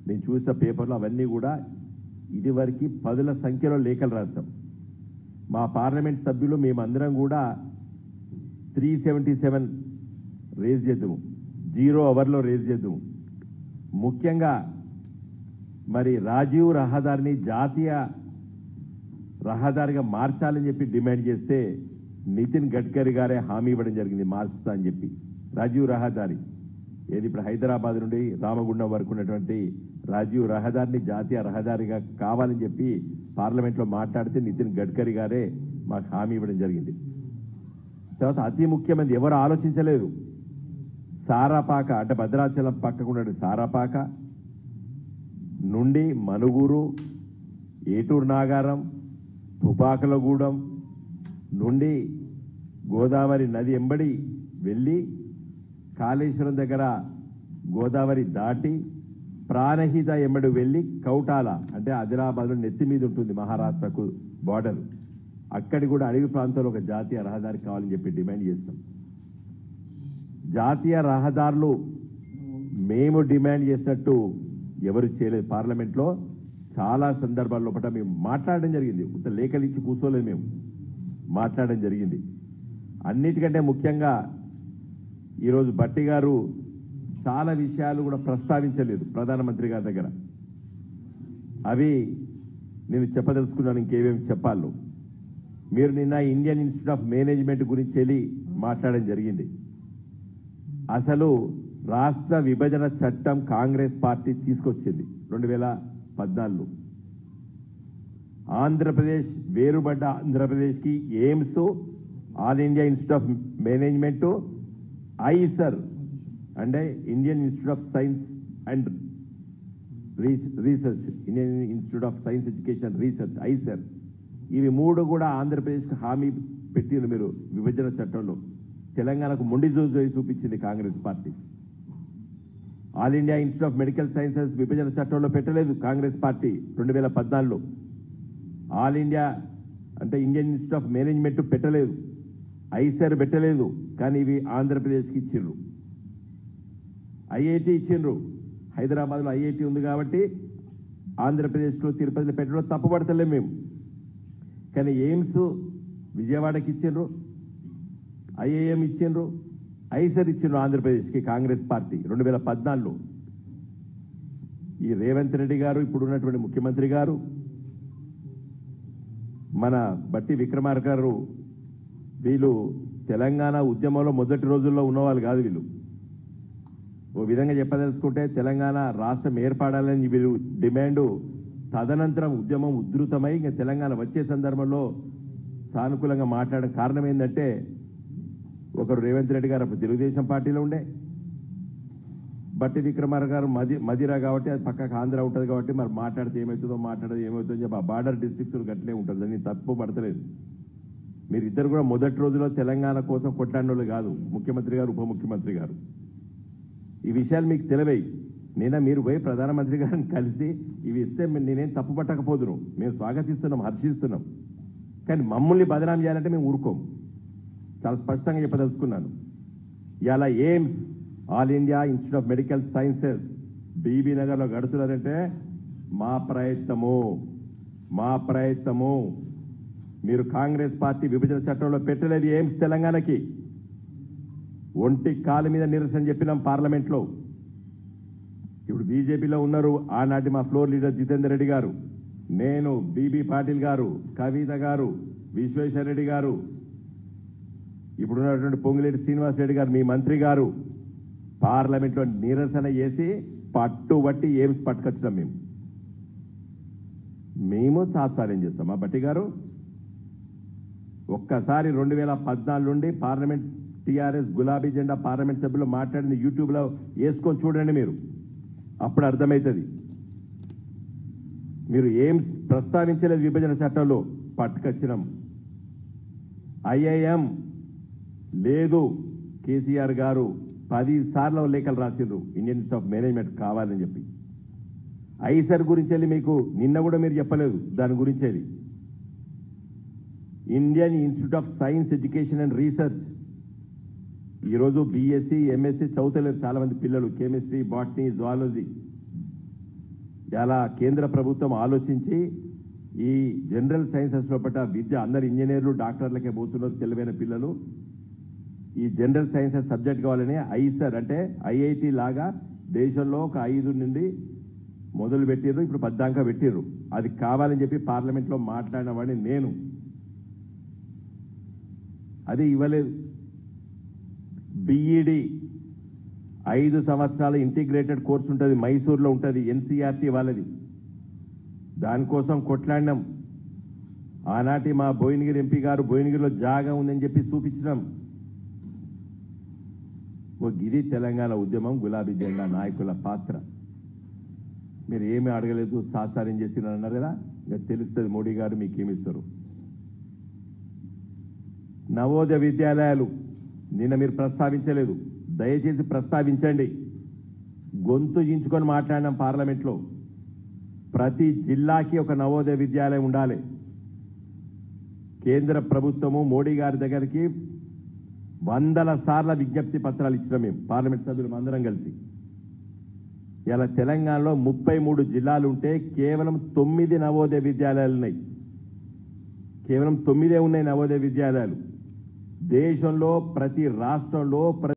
నేను చూసిన పేపర్లో అవన్నీ కూడా ఇదివరకు పదుల సంఖ్యలో లేఖలు రాస్తాం మా పార్లమెంట్ సభ్యులు మేమందరం కూడా త్రీ సెవెంటీ సెవెన్ రేజ్ చేద్దాము జీరో అవర్లో రేజ్ చేద్దాము ముఖ్యంగా మరి రాజీవ్ రహదారిని జాతీయ రహదారిగా మార్చాలని చెప్పి డిమాండ్ చేస్తే నితిన్ గడ్కరీ గారే హామీ ఇవ్వడం జరిగింది మార్చుతా అని చెప్పి రాజీవ్ రహదారి ఏది ఇప్పుడు హైదరాబాద్ నుండి రామగుండం వరకు ఉన్నటువంటి రాజీవ్ రహదారిని జాతీయ రహదారిగా కావాలని చెప్పి పార్లమెంట్లో మాట్లాడితే నితిన్ గడ్కరీ గారే మాకు హామీ ఇవ్వడం జరిగింది తర్వాత అతి ముఖ్యమైనది ఎవరు ఆలోచించలేదు సారాపాక అంటే భద్రాచలం పక్కకు ఉన్న సారాపాక నుండి మనుగురు ఏటూరు నాగారం తుపాకలగూడెం నుండి గోదావరి నది ఎంబడి వెళ్ళి కాళేశ్వరం దగ్గర గోదావరి దాటి ప్రాణహిత ఎంబడి వెళ్ళి కౌటాల అంటే ఆదిలాబాద్లో నెత్తి మీద ఉంటుంది మహారాష్ట్రకు బార్డర్ అక్కడి కూడా అడవి ప్రాంతంలో ఒక జాతీయ రహదారి కావాలని చెప్పి డిమాండ్ చేస్తాం జాతీయ రహదారులు మేము డిమాండ్ చేసినట్టు ఎవరు చేయలేదు పార్లమెంట్లో చాలా సందర్భాల్లో పట్ల మేము మాట్లాడడం జరిగింది ఉత్త లేఖలు ఇచ్చి కూర్చోలేదు మేము మాట్లాడడం జరిగింది అన్నిటికంటే ముఖ్యంగా ఈరోజు బట్టి గారు చాలా విషయాలు కూడా ప్రస్తావించలేదు ప్రధానమంత్రి గారి దగ్గర అవి నేను చెప్పదలుచుకున్నాను ఇంకేమేమి చెప్పాలో మీరు నిన్న ఇండియన్ ఇన్స్టిట్యూట్ ఆఫ్ మేనేజ్మెంట్ గురించి వెళ్ళి మాట్లాడడం జరిగింది అసలు రాష్ట్ర విభజన చట్టం కాంగ్రెస్ పార్టీ తీసుకొచ్చింది రెండు వేల పద్నాలుగులో ఆంధ్రప్రదేశ్ వేరుబడ్డ ఆంధ్రప్రదేశ్కి AIIMS all India institute of management IISER అంటే Indian institute of science and research Indian institute of science education research IISER ఇవి మూడు కూడా ఆంధ్రప్రదేశ్కి హామీ పెట్టింది మీరు విభజన చట్టంలో తెలంగాణకు మొండి జోజు చూపించింది Congress party all India institute of medical sciences విభజన చట్టంలో పెట్టలేదు కాంగ్రెస్ పార్టీ రెండు వేల పద్నాలుగులో ఆల్ ఇండియా అంటే ఇండియన్ ఇన్స్టిట్యూట్ ఆఫ్ మేనేజ్మెంట్ పెట్టలేదు ఐసర్ పెట్టలేదు కానీ ఇవి ఆంధ్రప్రదేశ్కి ఇచ్చిండ్రు ఐఐటి ఇచ్చిండ్రు హైదరాబాద్లో ఐఐటి ఉంది కాబట్టి ఆంధ్రప్రదేశ్లో తిరుపతిలో పెట్టడం తప్పుపడతలేం మేము కానీ ఎయిమ్స్ విజయవాడకి ఇచ్చిండ్రు ఐఏఎం ఇచ్చిండ్రు ఐసర్ ఇచ్చిండ్రు ఆంధ్రప్రదేశ్కి కాంగ్రెస్ పార్టీ రెండు వేల పద్నాలుగులో ఈ రేవంత్ రెడ్డి గారు ఇప్పుడు ఉన్నటువంటి ముఖ్యమంత్రి గారు మన బట్టి విక్రమార్క గారు వీళ్ళు తెలంగాణ ఉద్యమంలో మొదటి రోజుల్లో ఉన్నవాళ్ళు కాదు వీళ్ళు ఓ విధంగా చెప్పదలుచుకుంటే తెలంగాణ రాష్ట్రం ఏర్పడాలని వీళ్ళు డిమాండ్ తదనంతరం ఉద్యమం ఉధృతమై ఇంకా తెలంగాణ వచ్చే సందర్భంలో సానుకూలంగా మాట్లాడడం కారణం ఏంటంటే ఒకరు రేవంత్ రెడ్డి గారు అప్పుడు తెలుగుదేశం పార్టీలో ఉండే బట్టి విక్రమార్ గారు మది మదిరా కాబట్టి అది పక్కకు ఆంధ్ర ఉంటుంది కాబట్టి మరి మాట్లాడితే ఏమవుతుందో మాట్లాడదు ఏమవుతుందో అని చెప్పి ఆ బార్డర్ డిస్ట్రిక్ట్స్ గట్లే ఉంటుంది దాన్ని తప్పు పడతలేదు మీరు ఇద్దరు కూడా మొదటి రోజులో తెలంగాణ కోసం కొట్లాడినోళ్ళు కాదు ముఖ్యమంత్రి గారు ఉప ముఖ్యమంత్రి గారు ఈ విషయాలు మీకు తెలివై నిన్న మీరు పోయి ప్రధానమంత్రి గారిని కలిసి ఇవి ఇస్తే మేము నేనేం తప్పు పట్టకపోదును మేము స్వాగతిస్తున్నాం హర్షిస్తున్నాం కానీ మమ్మల్ని బదనాం చేయాలంటే మేము ఊరుకోం చాలా స్పష్టంగా చెప్పదలుచుకున్నాను ఇలా AIIMS all India institute of medical sciences బీబీ నగర్లో గడుతున్నారంటే మా ప్రయత్నము మా ప్రయత్నము మీరు కాంగ్రెస్ పార్టీ విభజన చట్టంలో పెట్టలేదు ఎయిమ్స్ తెలంగాణకి ఒంటి కాలు మీద నిరసన చెప్పినాం పార్లమెంట్లో ఇప్పుడు బీజేపీలో ఉన్నారు ఆనాటి మా ఫ్లోర్ లీడర్ జితేందర్ రెడ్డి గారు నేను బీబీ పాటిల్ గారు కవిత గారు విశ్వేశ్వర రెడ్డి గారు ఇప్పుడు ఉన్నటువంటి పొంగులేటి శ్రీనివాస్ రెడ్డి గారు మీ మంత్రి గారు పార్లమెంట్లో నిరసన చేసి పట్టుబట్టి ఏమి పట్టుకొచ్చినాం మేము మేము తాత్సార్యం చేస్తాం మా బట్టి గారు ఒక్కసారి రెండు వేల పద్నాలుగు నుండి పార్లమెంట్ టీఆర్ఎస్ గులాబీ జెండా పార్లమెంట్ సభ్యులు మాట్లాడిన యూట్యూబ్లో వేసుకొని చూడండి మీరు అప్పుడు అర్థమవుతుంది మీరు ఏం ప్రస్తావించలేదు విభజన చట్టంలో పట్టుకొచ్చినాం ఐఐఎం లేదు కేసీఆర్ గారు పది సార్లు లేఖలు రాసిండ్రు ఇండియన్ ఇన్స్టిట్యూట్ ఆఫ్ మేనేజ్మెంట్ కావాలని చెప్పి ఐసర్ గురించి వెళ్ళి మీకు నిన్న కూడా మీరు చెప్పలేదు దాని గురించి అది Indian institute of science education and research ఈరోజు బీఎస్సీ ఎంఎస్సీ చదువుతలేరు చాలా మంది పిల్లలు కెమిస్ట్రీ బాటనీ జువాలజీ ఇలా కేంద్ర ప్రభుత్వం ఆలోచించి ఈ జనరల్ సైన్సెస్ లోపల విద్య అందరు ఇంజనీర్లు డాక్టర్లకే పోతున్నారు తెలివైన పిల్లలు ఈ జనరల్ సైన్సెస్ సబ్జెక్ట్ కావాలని ఐసర్ అంటే ఐఐటి లాగా దేశంలో ఒక ఐదు నుండి మొదలు పెట్టిర్రు ఇప్పుడు పద్దాకా పెట్టిర్రు అది కావాలని చెప్పి పార్లమెంట్లో మాట్లాడిన వాడిని నేను అది ఇవ్వలేదు బిఈడి ఐదు సంవత్సరాల ఇంటిగ్రేటెడ్ కోర్స్ ఉంటుంది మైసూర్లో ఉంటుంది ఎన్సీఆర్టీ వాళ్ళది దానికోసం కొట్లాడినాం ఆనాటి మా భువనగిరి ఎంపీ గారు భువనగిరిలో జాగా ఉందని చెప్పి చూపించినాం ఓ గిది తెలంగాణ ఉద్యమం గులాబీ జెండా నాయకుల పాత్ర మీరు ఏమీ అడగలేదు సాసారం చేసిన అన్నారు కదా ఇంకా తెలుస్తుంది మోడీ గారు మీకు ఏమిస్తారు నవోదయ విద్యాలయాలు నిన్న మీరు ప్రస్తావించలేదు దయచేసి ప్రస్తావించండి గొంతు చించుకొని మాట్లాడినాం పార్లమెంట్లో ప్రతి జిల్లాకి ఒక నవోదయ విద్యాలయం ఉండాలి కేంద్ర ప్రభుత్వము మోడీ గారి దగ్గరికి వందల సార్ల విజ్ఞప్తి పత్రాలు ఇచ్చినాం మేము పార్లమెంట్ సభ్యులు అందరం కలిసి ఇలా తెలంగాణలో ముప్పై మూడు జిల్లాలు ఉంటే కేవలం తొమ్మిది నవోదయ విద్యాలయాలు ఉన్నాయి కేవలం తొమ్మిదే ఉన్నాయి నవోదయ విద్యాలయాలు దేశంలో ప్రతి రాష్ట్రంలో ప్రతి